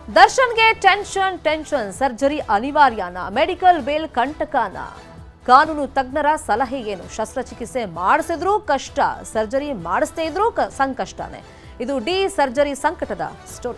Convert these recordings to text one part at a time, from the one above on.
ದರ್ಶನ್ಗೆ tension tension surgery ಅನಿವಾರ್ಯನ medical bail ಕಂಟಕನ ಕಾನೂನು ತಜ್ಞರ ಸಲಹೆ ಏನು ಶಸ್ತ್ರಚಿಕಿತ್ಸೆ ಮಾಡಿಸಿದ್ರೂ ಕಷ್ಟ ಸರ್ಜರಿ ಮಾಡಿಸದೇ ಇದ್ರೂ ಕ- ಸಂಕಷ್ಟನೇ ಇದು ಡಿ ಸರ್ಜರಿ ಸಂಕಟದ ಸ್ಟೋರಿ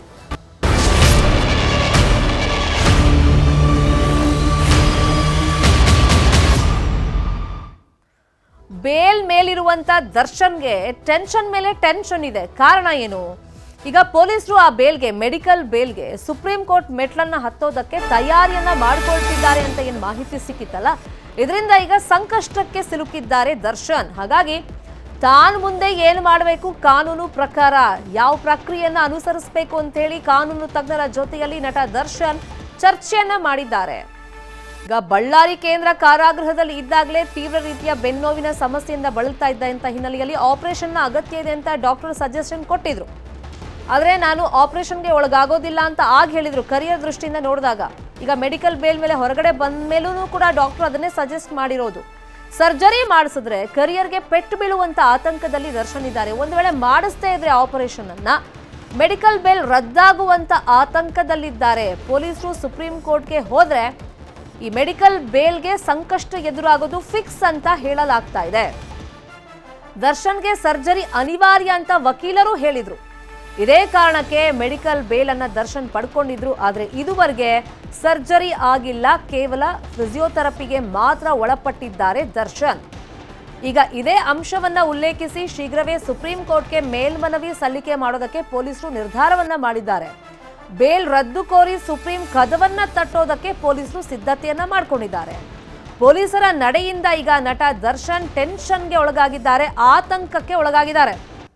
ಬೇಲ್ ಮೇಲಿರುವಂತ ದರ್ಶನ್ಗೆ ಟೆನ್ಷನ್ ಮೇಲೆ ಟೆನ್ಷನ್ ಇದೆ ಕಾರಣ ಏನು ಈಗ ಪೊಲೀಸರು ಆ ಬೇಲ್ಗೆ ಮೆಡಿಕಲ್ ಬೇಲ್ಗೆ ಸುಪ್ರೀಂ ಕೋರ್ಟ್ ಮೆಟ್ಲನ್ನ ಹತ್ತೋದಕ್ಕೆ ತಯಾರಿಯನ್ನ ಮಾಡಿಕೊಳ್ತಿದ್ದಾರೆ ಅಂತ ಏನು ಮಾಹಿತಿ ಸಿಕ್ಕಿತ್ತಲ್ಲ ಇದರಿಂದ ಈಗ ಸಂಕಷ್ಟಕ್ಕೆ ಸಿಲುಕಿದ್ದಾರೆ ದರ್ಶನ್ ಹಾಗಾಗಿ ತಾನು ಮುಂದೆ ಏನು ಮಾಡಬೇಕು ಕಾನೂನು ಪ್ರಕಾರ ಯಾವ ಪ್ರಕ್ರಿಯೆಯನ್ನ ಅನುಸರಿಸಬೇಕು ಅಂತ ಹೇಳಿ ಕಾನೂನು ತಜ್ಞರ ಜೊತೆಯಲ್ಲಿ ನಟ ದರ್ಶನ್ ಚರ್ಚೆಯನ್ನ ಮಾಡಿದ್ದಾರೆ ಈಗ ಬಳ್ಳಾರಿ ಕೇಂದ್ರ ಕಾರಾಗೃಹದಲ್ಲಿ ಇದ್ದಾಗಲೇ ತೀವ್ರ ರೀತಿಯ ಬೆನ್ನೋವಿನ ಸಮಸ್ಯೆಯಿಂದ ಬಳಲ್ತಾ ಇದ್ದ ಅಂತ ಹಿನ್ನೆಲೆಯಲ್ಲಿ ಆಪರೇಷನ್ನ ಅಗತ್ಯ ಇದೆ ಅಂತ ಡಾಕ್ಟರ್ ಸಜೆಷನ್ ಕೊಟ್ಟಿದ್ರು ಆದರೆ ನಾನು ಆಪರೇಷನ್ಗೆ ಒಳಗಾಗೋದಿಲ್ಲ ಅಂತ ಆಗ ಹೇಳಿದ್ರು ಕರಿಯರ್ ದೃಷ್ಟಿಯಿಂದ ನೋಡಿದಾಗ ಈಗ ಮೆಡಿಕಲ್ ಬೇಲ್ ಮೇಲೆ ಹೊರಗಡೆ ಬಂದ ಮೇಲೂ ಕೂಡ ಡಾಕ್ಟರ್ ಅದನ್ನೇ ಸಜೆಸ್ಟ್ ಮಾಡಿರೋದು ಸರ್ಜರಿ ಮಾಡಿಸಿದ್ರೆ ಕರಿಯರ್ಗೆ ಪೆಟ್ಟು ಬೀಳುವಂತ ಆತಂಕದಲ್ಲಿ ದರ್ಶನ್ ಇದ್ದಾರೆ ಒಂದು ವೇಳೆ ಮಾಡಿಸ್ದೇ ಇದ್ರೆ ಆಪರೇಷನ್ ಅನ್ನ ಮೆಡಿಕಲ್ ಬೇಲ್ ರದ್ದಾಗುವಂತ ಆತಂಕದಲ್ಲಿದ್ದಾರೆ ಪೊಲೀಸರು ಸುಪ್ರೀಂ ಕೋರ್ಟ್ಗೆ ಹೋದ್ರೆ ಈ ಮೆಡಿಕಲ್ ಬೇಲ್ಗೆ ಸಂಕಷ್ಟ ಎದುರಾಗೋದು ಫಿಕ್ಸ್ ಅಂತ ಹೇಳಲಾಗ್ತಾ ಇದೆ ದರ್ಶನ್ಗೆ ಸರ್ಜರಿ ಅನಿವಾರ್ಯ ಅಂತ ವಕೀಲರು ಹೇಳಿದ್ರು ಇದೇ ಕಾರಣಕ್ಕೆ ಮೆಡಿಕಲ್ ಬೇಲ್ ಅನ್ನ ದರ್ಶನ್ ಪಡ್ಕೊಂಡಿದ್ರು ಆದ್ರೆ ಇದುವರೆಗೆ ಸರ್ಜರಿ ಆಗಿಲ್ಲ ಕೇವಲ ಫಿಸಿಯೋಥೆರಪಿಗೆ ಮಾತ್ರ ಒಳಪಟ್ಟಿದ್ದಾರೆ ದರ್ಶನ್ ಈಗ ಇದೇ ಅಂಶವನ್ನ ಉಲ್ಲೇಖಿಸಿ ಶೀಘ್ರವೇ ಸುಪ್ರೀಂ ಕೋರ್ಟ್ಗೆ ಮೇಲ್ಮನವಿ ಸಲ್ಲಿಕೆ ಮಾಡೋದಕ್ಕೆ ಪೊಲೀಸರು ನಿರ್ಧಾರವನ್ನ ಮಾಡಿದ್ದಾರೆ ಬೇಲ್ ರದ್ದು ಕೋರಿ ಸುಪ್ರೀಂ ಕದವನ್ನ ತಟ್ಟೋದಕ್ಕೆ ಪೊಲೀಸರು ಸಿದ್ಧತೆಯನ್ನ ಮಾಡ್ಕೊಂಡಿದ್ದಾರೆ ಪೊಲೀಸರ ನಡೆಯಿಂದ ಈಗ ನಟ ದರ್ಶನ್ ಟೆನ್ಷನ್ಗೆ ಒಳಗಾಗಿದ್ದಾರೆ ಆತಂಕಕ್ಕೆ ಒಳಗಾಗಿದ್ದಾರೆ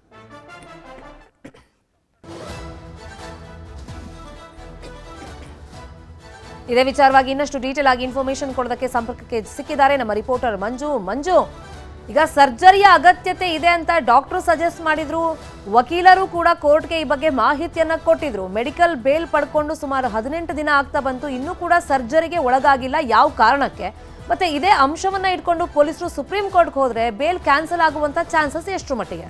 ಇದೇ ವಿಚಾರವಾಗಿ ಇನ್ನಷ್ಟು ಡೀಟೇಲ್ ಆಗಿ ಇನ್ಫಾರ್ಮೇಶನ್ ಕೊಡೋದಕ್ಕೆ ಸಂಪರ್ಕಕ್ಕೆ ಸಿಕ್ಕಿದ್ದಾರೆ ನಮ್ಮ ರಿಪೋರ್ಟರ್ ಮಂಜು ಮಂಜು ಈಗ ಸರ್ಜರಿಯ ಅಗತ್ಯತೆ ಇದೆ ಅಂತ ಡಾಕ್ಟರ್ ಸಜೆಸ್ಟ್ ಮಾಡಿದ್ರು ವಕೀಲರು ಕೂಡ ಕೋರ್ಟ್ಗೆ ಈ ಬಗ್ಗೆ ಮಾಹಿತಿಯನ್ನ ಕೊಟ್ಟಿದ್ರು ಮೆಡಿಕಲ್ ಬೇಲ್ ಪಡ್ಕೊಂಡು ಸುಮಾರು ಹದಿನೆಂಟು ದಿನ ಆಗ್ತಾ ಬಂತು ಇನ್ನೂ ಕೂಡ ಸರ್ಜರಿಗೆ ಒಳಗಾಗಿಲ್ಲ ಯಾವ ಕಾರಣಕ್ಕೆ ಮತ್ತೆ ಇದೇ ಅಂಶವನ್ನ ಇಟ್ಕೊಂಡು ಪೊಲೀಸರು ಸುಪ್ರೀಂ ಕೋರ್ಟ್ಗೆ ಹೋದ್ರೆ ಬೇಲ್ ಕ್ಯಾನ್ಸಲ್ ಆಗುವಂತ ಚಾನ್ಸಸ್ ಎಷ್ಟು ಮಟ್ಟಿಗೆ